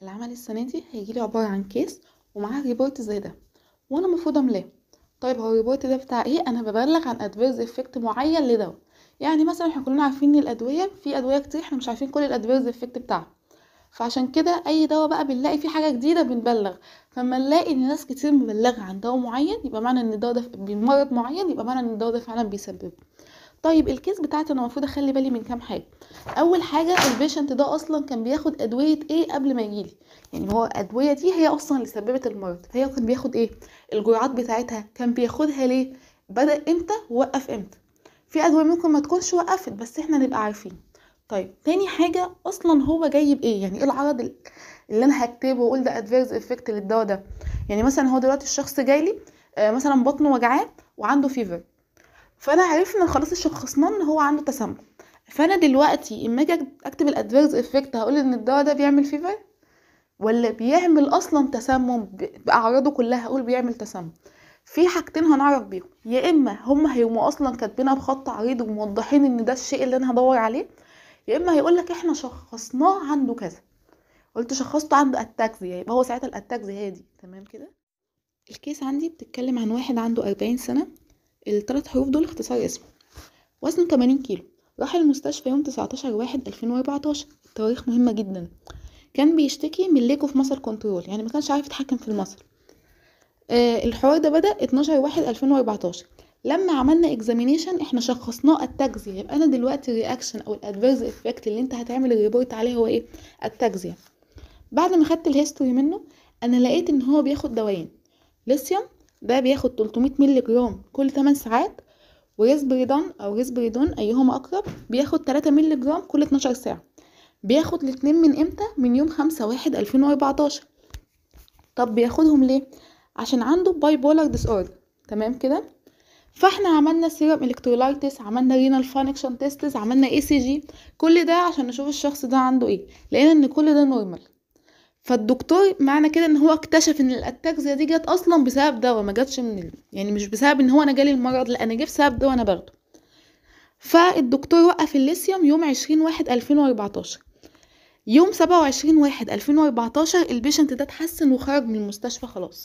العمل السنة دي هيجيلي عبارة عن كيس ومعاه ريبورت زي ده وانا المفروض املاه طيب هو الريبورت ده بتاع ايه انا ببلغ عن ادفيرز افكت معين لدواء يعني مثلا احنا كلنا عارفين ان الادويه في ادويه كتير احنا مش عارفين كل الادفيرز افكت بتاعها فعشان كده اي دواء بقى بنلاقي فيه حاجه جديده بنبلغ فلما نلاقي ان ناس كتير مبلغه عن دواء معين يبقى معنى ان الدواء ده بمرض معين يبقى معنى ان الدواء ده فعلا بيسببه طيب الكيس بتاعتي انا المفروض اخلي بالي من كام حاجه اول حاجه البيشنت ده اصلا كان بياخد ادويه ايه قبل ما يجيلي يعني هو الادويه دي هي اصلا اللي سببت المرض فهي كان بياخد ايه الجرعات بتاعتها كان بياخدها ليه بدا امتى ووقف امتى في ادويه ممكن ما تكونش وقفت بس احنا نبقى عارفين طيب تاني حاجه اصلا هو جاي بايه يعني ايه العرض اللي انا هكتبه واقول ده ادفيرز افكت للدواء ده يعني مثلا هو دلوقتي الشخص جاي لي آه مثلا بطنه وجعاه وعنده فيفر فانا عرفنا خلاص شخصناه ان هو عنده تسمم فانا دلوقتي اما اجي اكتب الادفيرز افكت هقول ان الدواء ده بيعمل فيفر ولا بيعمل اصلا تسمم باعراضه كلها هقول بيعمل تسمم في حاجتين هنعرف بيهم يا اما هم هيقوموا اصلا كاتبينها بخط عريض وموضحين ان ده الشيء اللي انا هدور عليه يا اما هيقول لك احنا شخصناه عنده كذا قلت شخصته عنده اتاكزيا يبقى هو ساعتها الاتاكزيا هي دي تمام كده الكيس عندي بتتكلم عن واحد عنده أربعين سنة الثلاث حروف دول اختصار اسمه وزنه 80 كيلو راح المستشفى يوم 19 واحد 2014 التواريخ مهمة جدا كان بيشتكي من ليكو في مصر كنترول يعني ما كانش عارف يتحكم في المصر آه الحوار ده بدأ 12 واحد 2014 لما عملنا اكزامينيشن احنا شخصناه التجزية يبقى انا دلوقتي الرياكشن او الادفيرز افكت اللي انت هتعمل الريبورت عليه هو ايه التجزية بعد ما خدت الهيستوري منه انا لقيت ان هو بياخد دوايين ليثيوم ده بياخد 300 مللي جرام كل 8 ساعات وريسبريدون او ريسبريدون ايهما اقرب بياخد 3 مللي جرام كل 12 ساعة بياخد الاتنين من امتى من يوم خمسة واحد الفين واربعتاشر طب بياخدهم ليه عشان عنده باي بولار ديس اوردر تمام كده فاحنا عملنا سيرم الكترولايتس عملنا رينال فانكشن تيستس عملنا اي سي جي كل ده عشان نشوف الشخص ده عنده ايه لقينا ان كل ده نورمال فالدكتور معنى كده ان هو اكتشف ان الاتاكسيا دي جت اصلا بسبب دواء ما جاتش من ال... يعني مش بسبب ان هو انا جالي المرض لا انا جه بسبب دواء انا باخده فالدكتور وقف الليثيوم يوم عشرين واحد الفين واربعتاشر يوم سبعة وعشرين واحد الفين واربعتاشر البيشنت ده اتحسن وخرج من المستشفى خلاص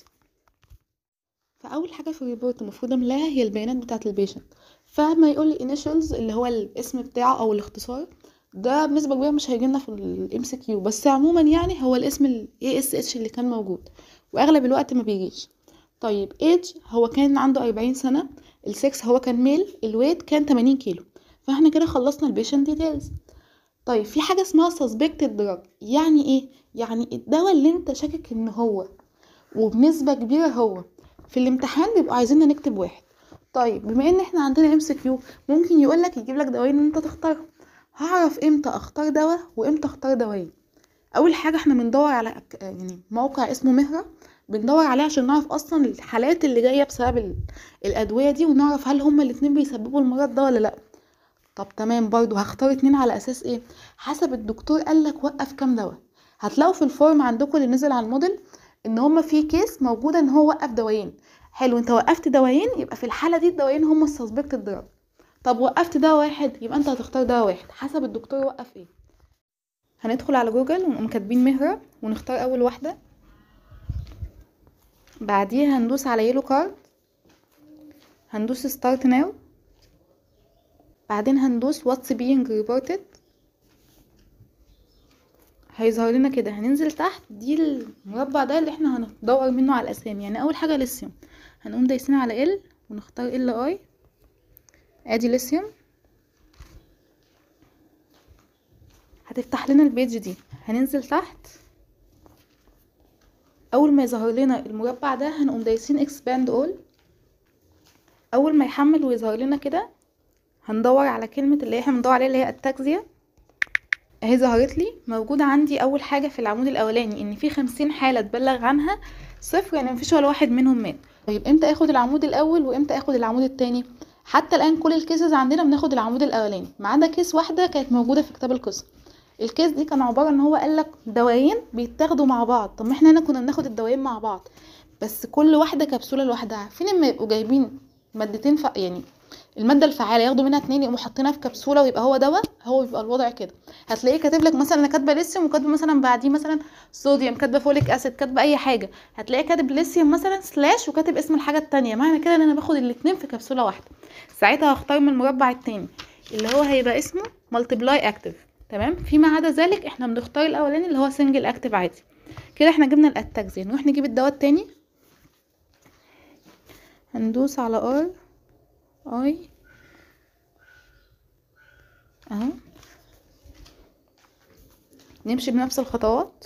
فاول حاجه في الريبورت المفروض املاها هي البيانات بتاعه البيشنت فما يقول لي initials اللي هو الاسم بتاعه او الاختصار ده بنسبه كبيره مش هيجيلنا في الام سي كيو بس عموما يعني هو الاسم الاي اس اتش اللي كان موجود واغلب الوقت ما بيجيش طيب ايج هو كان عنده 40 سنه السكس هو كان ميل الويت كان 80 كيلو فاحنا كده خلصنا البيشنت ديتيلز طيب في حاجه اسمها سسبكتد دراج يعني ايه يعني الدواء اللي انت شاكك ان هو وبنسبه كبيره هو في الامتحان بيبقوا عايزيننا نكتب واحد طيب بما ان احنا عندنا ام سي كيو ممكن يقول لك يجيب لك دوايين انت تختارهم هعرف امتى اختار دواء وامتى اختار دوايين اول حاجه احنا بندور على يعني موقع اسمه مهره بندور عليه عشان نعرف اصلا الحالات اللي جايه بسبب الادويه دي ونعرف هل هما الاتنين بيسببوا المرض ده ولا لا طب تمام برضو هختار اتنين على اساس ايه حسب الدكتور قالك وقف كام دواء هتلاقوا في الفورم عندكم اللي نزل على الموديل ان هما في كيس موجوده ان هو وقف دوايين حلو انت وقفت دوايين يبقى في الحاله دي الدوايين هما السسبكت الدراج طب وقفت دواء واحد يبقى انت هتختار دواء واحد حسب الدكتور وقف ايه هندخل على جوجل ونقوم كاتبين مهرة ونختار اول واحدة بعديها هندوس على يلو كارد هندوس ستارت ناو بعدين هندوس واتس بينج ريبورتد هيظهر لنا كده هننزل تحت دي المربع ده اللي احنا هندور منه على الاسامي يعني اول حاجه ليثيوم هنقوم دايسين على ال ونختار ال اي ادي ليثيوم هتفتح لنا البيج دي هننزل تحت اول ما يظهر لنا المربع ده هنقوم دايسين expand all اول ما يحمل ويظهر لنا كده هندور على كلمة اللي احنا بندور عليها اللي هي التاكزيا اهي ظهرت لي موجودة عندي اول حاجة في العمود الاولاني ان في خمسين حالة اتبلغ عنها صفر يعني مفيش ولا واحد منهم مات طيب امتى اخد العمود الاول وامتى اخد العمود التاني حتى الان كل الكيسز عندنا بناخد العمود الاولاني ما عدا كيس واحده كانت موجوده في كتاب القصه الكيس دي كان عباره ان هو قالك دوايين بيتاخدوا مع بعض طب ما احنا هنا كنا بناخد الدوايين مع بعض بس كل واحده كبسوله لوحدها فين اما يبقوا جايبين مادتين ف... يعني الماده الفعاله ياخدوا منها اتنين يقوموا حاطينها في كبسوله ويبقى هو دواء هو بيبقى الوضع كده هتلاقيه كاتب لك مثلا انا كاتبه ليثيوم وكاتبه مثلا بعديه مثلا صوديوم كاتبه فوليك اسيد كاتبه اي حاجه هتلاقيه كاتب ليثيوم مثلا سلاش وكاتب اسم الحاجه التانية معنى كده ان انا باخد الاتنين في كبسوله واحده ساعتها هختار من المربع التاني اللي هو هيبقى اسمه مالتيبلاي اكتف تمام فيما عدا ذلك احنا بنختار الاولاني اللي هو سنجل اكتف عادي كده احنا جبنا الاتاكسي نروح نجيب الدواء التاني هندوس على ار اي اهو نمشي بنفس الخطوات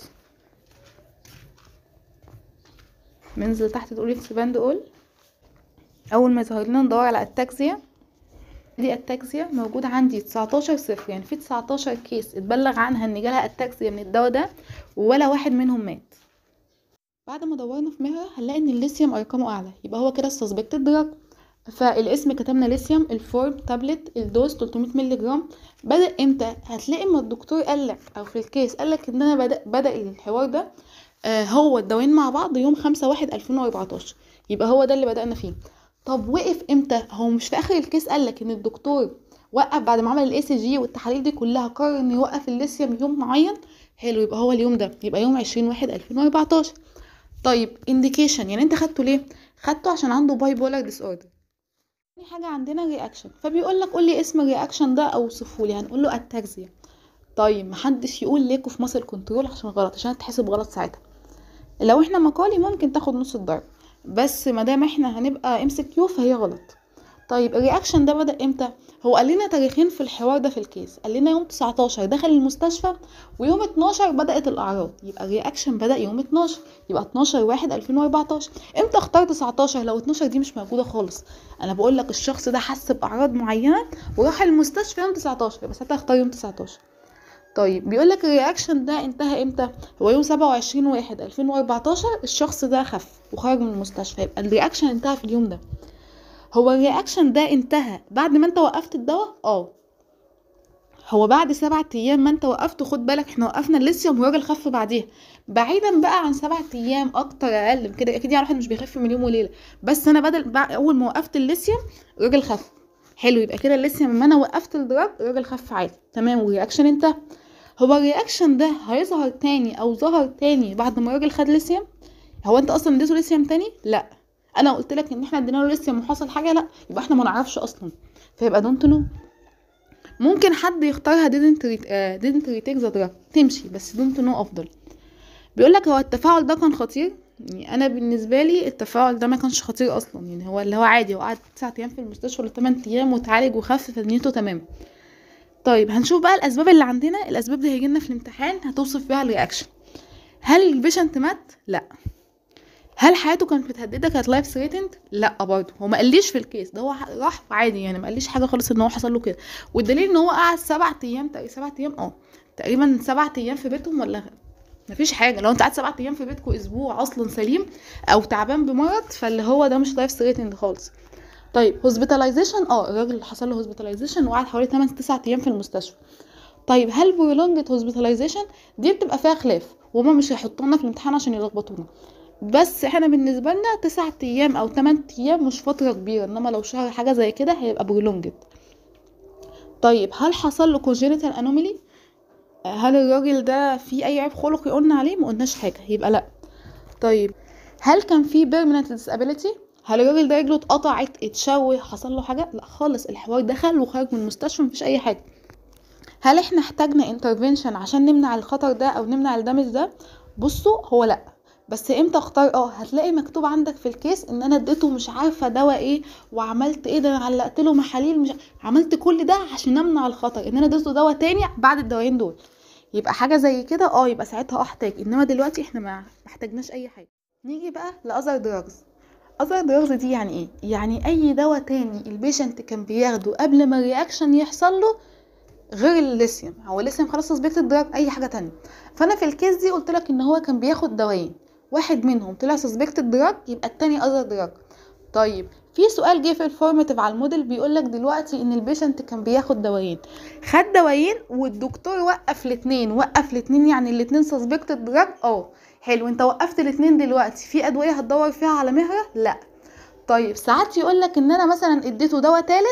ننزل تحت تقول اكسباند اول اول ما يظهر لنا ندور على التاكسيا دي التاكسيا موجود عندي 19 صفر يعني في 19 كيس اتبلغ عنها ان جالها التاكسيا من الدواء ده ولا واحد منهم مات بعد ما دورنا في مهرة هنلاقي ان الليثيوم ارقامه اعلى يبقى هو كده السسبكتد دراج فالاسم كتبنا ليثيوم الفورم تابلت الدوز 300 مللي جرام بدا امتى هتلاقي ما الدكتور قالك او في الكيس قالك ان انا بدا بدا الحوار ده آه هو الدوايين مع بعض يوم خمسة واحد ألفين وأربعتاشر يبقى هو ده اللي بدأنا فيه طب وقف امتى هو مش في اخر الكيس قالك ان الدكتور وقف بعد ما عمل الاي سي جي والتحاليل دي كلها قرر انه يوقف الليثيوم يوم معين حلو يبقى هو اليوم ده يبقى يوم عشرين واحد ألفين وأربعتاشر طيب انديكيشن يعني انت خدته ليه خدته عشان عنده باي بولار ديس اوردر تاني حاجه عندنا رياكشن فبيقول لك قول لي اسم الرياكشن ده او اوصفه لي هنقول له اتاكسيا طيب محدش يقول ليكو في ماسل كنترول عشان غلط عشان تحسب غلط ساعتها لو احنا مقالي ممكن تاخد نص الدرجه بس ما دام احنا هنبقى ام سي كيو فهي غلط طيب الرياكشن ده بدا امتى هو قال لنا تاريخين في الحوار ده في الكيس قال لنا يوم 19 دخل المستشفى ويوم 12 بدات الاعراض يبقى الرياكشن بدا يوم 12 يبقى 12 1 2014 امتى اختار 19 لو 12 دي مش موجوده خالص انا بقول لك الشخص ده حس باعراض معينه وراح المستشفى يوم 19 يبقى ساعتها اختار يوم 19 طيب بيقول لك الرياكشن ده انتهى امتى هو يوم 27 واحد 2014 الشخص ده خف وخرج من المستشفى يبقى الرياكشن انتهى في اليوم ده هو الرياكشن ده انتهى بعد ما انت وقفت الدواء اه هو بعد سبعة ايام ما انت وقفت خد بالك احنا وقفنا الليثيوم والراجل خف بعديها بعيدا بقى عن سبعة ايام اكتر اقل كده اكيد يعني واحد مش بيخف من يوم وليله بس انا بدل اول ما وقفت الليثيوم الراجل خف حلو يبقى كده الليثيوم لما انا وقفت الدراج الراجل خف عادي تمام والرياكشن انتهى هو الرياكشن ده هيظهر تاني او ظهر تاني بعد ما الراجل خد ليثيوم هو انت اصلا اديته ليثيوم تاني لا انا قلت لك ان احنا ادينا له ليثيوم وحصل حاجه لا يبقى احنا ما نعرفش اصلا فيبقى دونت نو ممكن حد يختارها didn't treat uh, didn't retake the drug تمشي بس دونت نو افضل بيقول لك هو التفاعل ده كان خطير يعني انا بالنسبه لي التفاعل ده ما كانش خطير اصلا يعني هو اللي هو عادي هو قعد 9 ايام في المستشفى ولا 8 ايام وتعالج وخف فدنيته تمام طيب هنشوف بقى الاسباب اللي عندنا الاسباب دي هيجي لنا في الامتحان هتوصف بيها الرياكشن هل البيشنت مات لا هل حياته كانت متهدده كانت لايف ثريتند لا برضه هو ما قاليش في الكيس ده هو راح عادي يعني ما قاليش حاجه خالص ان هو حصل له كده والدليل ان هو قعد سبعة ايام تقريبا سبعة ايام اه تقريبا سبعة ايام في بيتهم ولا مفيش حاجه لو انت قعدت سبعة ايام في بيتكم اسبوع اصلا سليم او تعبان بمرض فاللي هو ده مش لايف ثريتند خالص طيب هوسبيتاليزيشن اه الراجل حصل له هوسبيتاليزيشن وقعد حوالي 8 9 ايام في المستشفى طيب هل برولونجد هوسبيتاليزيشن دي بتبقى فيها خلاف وهما مش هيحطونا في الامتحان عشان يلخبطونا بس احنا بالنسبه لنا 9 ايام او 8 ايام مش فتره كبيره انما لو شهر حاجه زي كده هيبقى برولونجد طيب هل حصل له congenital anomaly هل الراجل ده فيه اي عيب خلقي قلنا عليه ما قلناش حاجه يبقى لا طيب هل كان فيه permanent disability هل الراجل ده رجله اتقطعت اتشوه حصل له حاجه لا خالص الحوار دخل وخرج من المستشفى مفيش اي حاجه هل احنا احتاجنا انترفنشن عشان نمنع الخطر ده او نمنع الدمج ده بصوا هو لا بس امتى اختار اه هتلاقي مكتوب عندك في الكيس ان انا اديته مش عارفه دواء ايه وعملت ايه ده انا علقت له محاليل مش عملت كل ده عشان امنع الخطر ان انا اديته دواء تاني بعد الدوايين دول يبقى حاجه زي كده اه يبقى ساعتها اه احتاج انما دلوقتي احنا ما محتاجناش اي حاجه نيجي بقى لاذر دراجز اذر دراجز دي يعني ايه يعني اي دواء تاني البيشنت كان بياخده قبل ما الرياكشن يحصل له غير الليثيوم هو الليثيوم خلاص سسبكت الدراج اي حاجه تانية فانا في الكيس دي قلت لك ان هو كان بياخد دوايين واحد منهم طلع سسبكت دراج يبقى التاني اذر دراج طيب في سؤال جه في الفورماتيف على الموديل بيقول لك دلوقتي ان البيشنت كان بياخد دوايين خد دوايين والدكتور وقف الاثنين وقف الاثنين يعني الاثنين سسبكت دراج اه حلو انت وقفت الاثنين دلوقتي في ادويه هتدور فيها على مهره لا طيب ساعات يقول لك ان انا مثلا اديته دواء تالت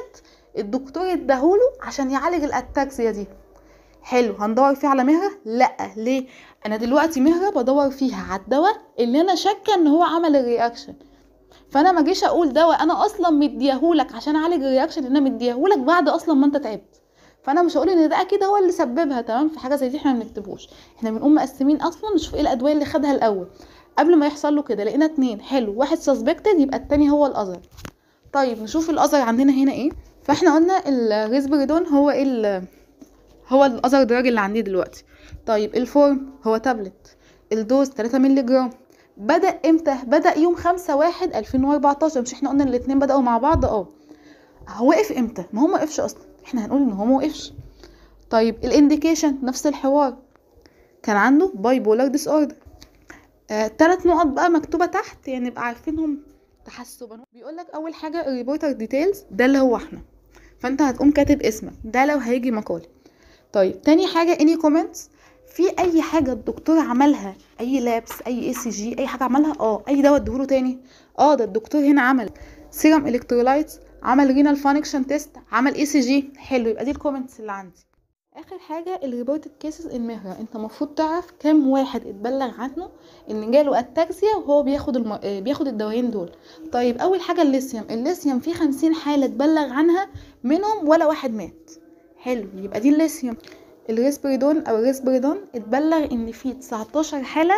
الدكتور اداهوله عشان يعالج الاتاكسيا دي حلو هندور فيه على مهرة لا ليه انا دلوقتي مهرة بدور فيها على الدواء اللي انا شاكه ان هو عمل الرياكشن فانا ما اجيش اقول دواء انا اصلا مديهولك عشان اعالج الرياكشن اللي انا مديهولك بعد اصلا ما انت تعبت فانا مش هقول ان ده اكيد هو اللي سببها تمام في حاجه زي دي احنا ما بنكتبوش احنا بنقوم مقسمين اصلا نشوف ايه الادويه اللي خدها الاول قبل ما يحصل له كده لقينا اتنين حلو واحد سسبكتد يبقى التاني هو الاذر طيب نشوف الاذر عندنا هنا ايه فاحنا قلنا الريسبريدون هو ايه ال- هو الاذر دراج اللي عندي دلوقتي طيب الفورم هو تابلت الدوز 3 مللي جرام بدأ امتى بدأ يوم خمسة واحد الفين واربعتاشر مش احنا قلنا الاتنين بدأوا مع بعض اه هو وقف امتى ما هو ما وقفش اصلا احنا هنقول ان هو ما وقفش طيب الانديكيشن نفس الحوار كان عنده باي بولار ديس اوردر آه، تلات نقط بقى مكتوبه تحت يعني نبقى عارفينهم تحسبا بيقول لك اول حاجه الريبورتر ديتيلز ده اللي هو احنا فانت هتقوم كاتب اسمك ده لو هيجي مقال طيب تاني حاجه اني كومنتس في اي حاجه الدكتور عملها اي لابس اي اي سي جي اي حاجه عملها اه اي دواء اديهوله تاني اه ده الدكتور هنا عمل سيرم الكترولايتس عمل رينال فانكشن تيست عمل اي سي جي حلو يبقى دي الكومنتس اللي عندي اخر حاجه الريبورتد كيسز ان مهره انت المفروض تعرف كام واحد اتبلغ عنه ان جاله اتاكسيا وهو بياخد الم... آه، بياخد الدوايين دول طيب اول حاجه الليثيوم الليثيوم في خمسين حاله اتبلغ عنها منهم ولا واحد مات حلو يبقى دي الليثيوم الريسبريدون او الريسبريدون اتبلغ ان في 19 حاله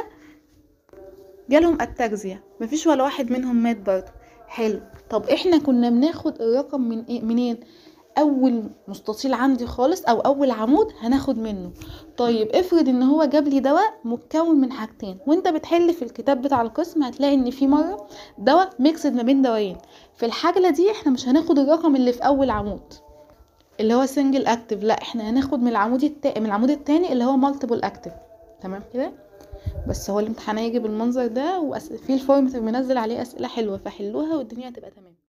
جالهم اتاكسيا مفيش ولا واحد منهم مات برضه حلو طب احنا كنا بناخد الرقم من ايه منين اول مستطيل عندي خالص او اول عمود هناخد منه طيب افرض ان هو جاب لي دواء متكون من حاجتين وانت بتحل في الكتاب بتاع القسم هتلاقي ان في مره دواء ميكسد ما بين دوايين في الحاجه دي احنا مش هناخد الرقم اللي في اول عمود اللي هو سنجل اكتف لا احنا هناخد من العمود التا... من العمود التاني اللي هو مالتيبل اكتف تمام كده بس هو الامتحان هيجي بالمنظر ده وفي الفورم منزل عليه اسئله حلوه فحلوها والدنيا هتبقى تمام